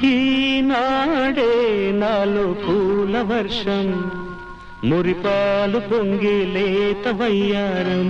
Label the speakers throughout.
Speaker 1: ఈనాడే నాలో పూల వర్షం మురిపాలు పొంగి లేత వయ్యారం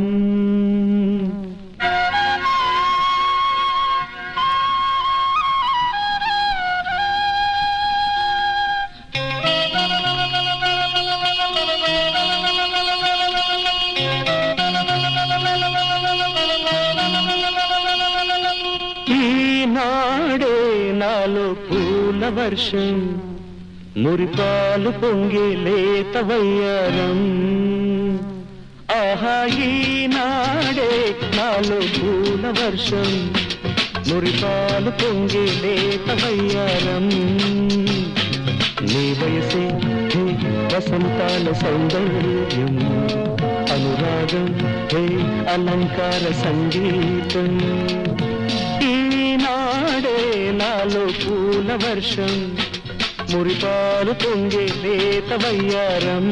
Speaker 1: ఈనాడే నాలో పూల వర్షం మురిపాలు పొంగి లేత వయ్యారం ఆహా ఈనాడే నాలో పూల వర్షం మురిపాలు పొంగి లేత వయ్యారం నీ వయసే హే వసంతాల సౌందర్యం అనురాగం హే అలంకార సంగీతం ఈనాడే నాలో పూల వర్షం మురిపాలు పొంగే లేత వయ్యారం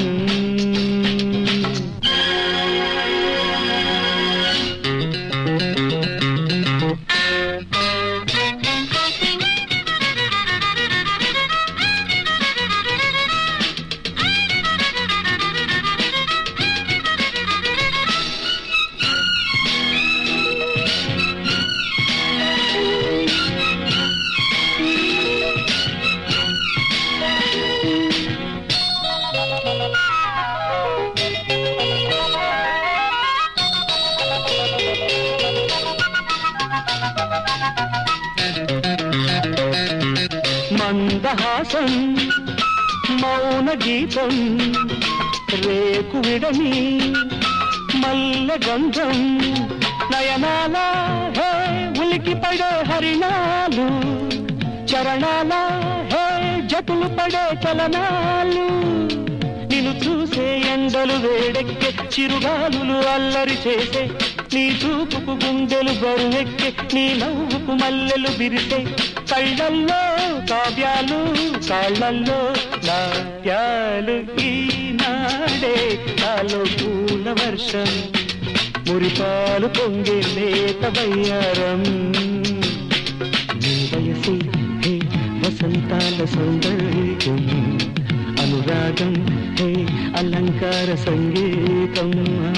Speaker 1: మందహాసం మౌన గీతం రేకు విడని మల్ల గంధం నయనాల హే ఉలికి పడే హరిణాలు చరణాల హే జటులు పడే చలనాలు నిన్ను చూసే ఎండలు వేడెక్కే చిరుగాలులు అల్లరి చేసే నీ చూపుకు గుండెలు బరువెక్కే నీ నవ్వుకు మల్లెలు బిరిసే కళ్ళల్లో కావ్యాలు కాళ్ళల్లో నాట్యాలు ఈనాడే నాలో పూల వర్షం మురిపాలు పొంగే లేత వయ్యారం నీ వయసి హే వసంతాల సౌందర్యం అనురాగం హే అలంకార సంగీతం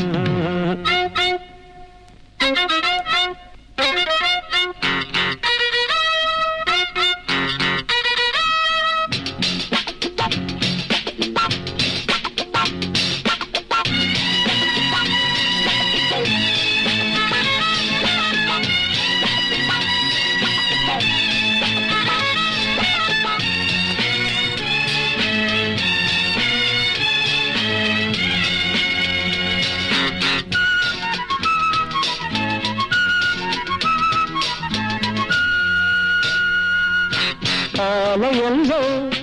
Speaker 1: ఆలయంలో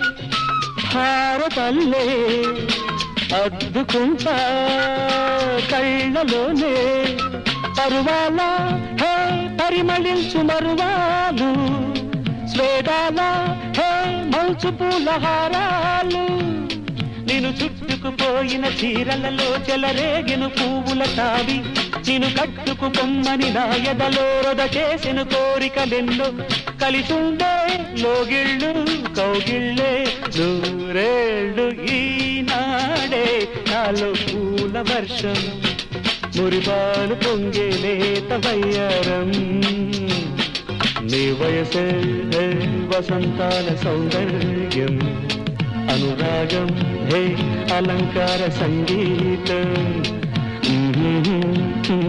Speaker 1: భారతల్లే అద్దుకుంటా కళ్ళలోనే పరువాల హే పరిమళించు మరువాలు స్వేదాల హే మంచు పూలహారాలు నేను చుట్టుకుపోయిన చీరలలో చెలరేగిన పువ్వుల తావి నేను కట్టుకు పొమ్మని నా ఎదలో రొద చేసిన కోరికలెన్నో కలిసుండే లోగిళ్ళు కౌగిళ్ళే నూరేళ్ళు ఈనాడే నాలో పూల వర్షం మురిపాలు పొంగే లేత వయ్యారం నీ వయసే హే వసంతాల సౌందర్యం అనురాగం హే అలంకార సంగీతం